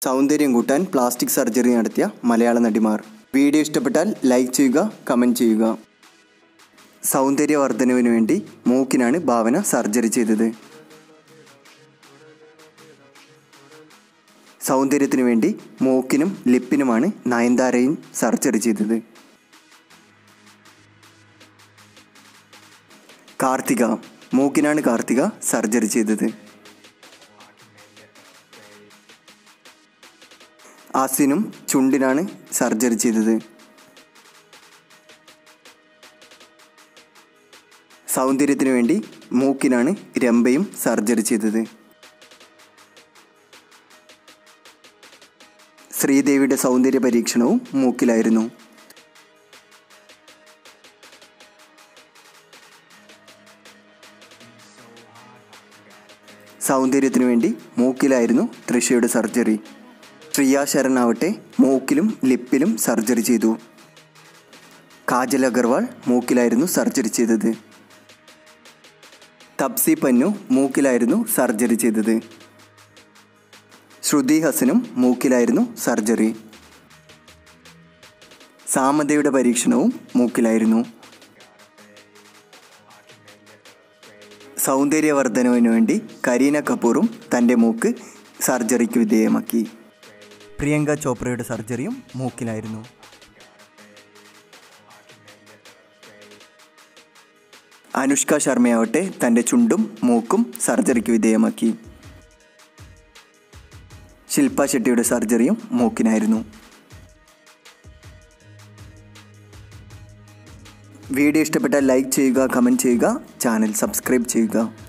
സൗന്ദര്യം കൂട്ടാൻ plastic surgery നടത്തിയ മലയാള നടിമാർ വീഡിയോ ഇഷ്ടപ്പെട്ടാൽ ലൈക്ക് ചെയ്യുക കമൻറ്റ് ചെയ്യുക സൗന്ദര്യവർദ്ധനവിന് വേണ്ടി മൂക്കിനാണ് ഭാവന സർജറി ചെയ്തത് സൗന്ദര്യത്തിനു വേണ്ടി മൂക്കിനും ലിപ്പിനുമാണ് നയൻതാരയും സർജറി ചെയ്തത് കാർത്തിക മൂക്കിനാണ് കാർത്തിക സർജറി ചെയ്തത് ആസിനും ചുണ്ടിനാണ് സർജറി ചെയ്തത് സൗന്ദര്യത്തിനു വേണ്ടി മൂക്കിനാണ് രംഭയും സർജറി ചെയ്തത് ശ്രീദേവിയുടെ സൗന്ദര്യ പരീക്ഷണവും മൂക്കിലായിരുന്നു സൗന്ദര്യത്തിനു വേണ്ടി മൂക്കിലായിരുന്നു തൃഷയുടെ സർജറി ശ്രിയ ശരണാവട്ടെ മൂക്കിലും ലിപ്പിലും സർജറി ചെയ്തു കാജൽ അഗർവാൾ മൂക്കിലായിരുന്നു സർജറി ചെയ്തത് തപ്സി പന്നു മൂക്കിലായിരുന്നു സർജറി ചെയ്തത് ശ്രുതി ഹസനും മൂക്കിലായിരുന്നു സർജറി സാമതയുടെ പരീക്ഷണവും മൂക്കിലായിരുന്നു സൗന്ദര്യവർദ്ധനവിന് വേണ്ടി കരീന കപൂറും തൻ്റെ മൂക്ക് സർജറിക്ക് വിധേയമാക്കി പ്രിയങ്ക ചോപ്രയുടെ സർജറിയും മൂക്കിലായിരുന്നു അനുഷ്ക ശർമ്മയാവട്ടെ തൻ്റെ ചുണ്ടും മൂക്കും സർജറിക്ക് വിധേയമാക്കി ശില്പ ഷെട്ടിയുടെ സർജറിയും മൂക്കിനായിരുന്നു വീഡിയോ ഇഷ്ടപ്പെട്ടാൽ ലൈക്ക് ചെയ്യുക കമൻറ്റ് ചെയ്യുക ചാനൽ സബ്സ്ക്രൈബ് ചെയ്യുക